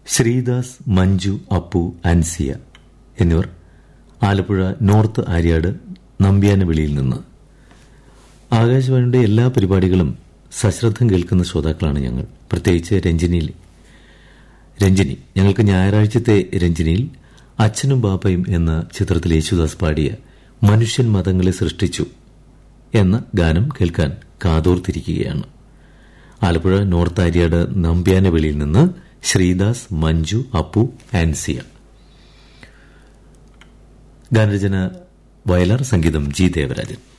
ശ്രീദാസ് മഞ്ജു അപ്പു അൻസിയ എന്നിവർ ആലപ്പുഴ നോർത്ത് ആര്യാട് നമ്പ്യാനവിളിയിൽ നിന്ന് ആകാശവാണിയുടെ എല്ലാ പരിപാടികളും സശ്രദ്ധം കേൾക്കുന്ന ശ്രോതാക്കളാണ് ഞങ്ങൾ പ്രത്യേകിച്ച് രഞ്ജിനിയിൽ രഞ്ജിനി ഞങ്ങൾക്ക് ഞായറാഴ്ചത്തെ രഞ്ജിനിയിൽ അച്ഛനും ബാപ്പയും എന്ന ചിത്രത്തിൽ യേശുദാസ് പാടിയ മനുഷ്യൻ മതങ്ങളെ സൃഷ്ടിച്ചു എന്ന ഗാനം കേൾക്കാൻ കാതോർത്തിരിക്കുകയാണ് ആലപ്പുഴ നോർത്ത് ആര്യാട് നമ്പ്യാനവിളിയിൽ നിന്ന് ശ്രീദാസ് മഞ്ജു അപ്പു ആൻസിയ ഗാനരചന വയലാർ സംഗീതം ജി ദേവരാജൻ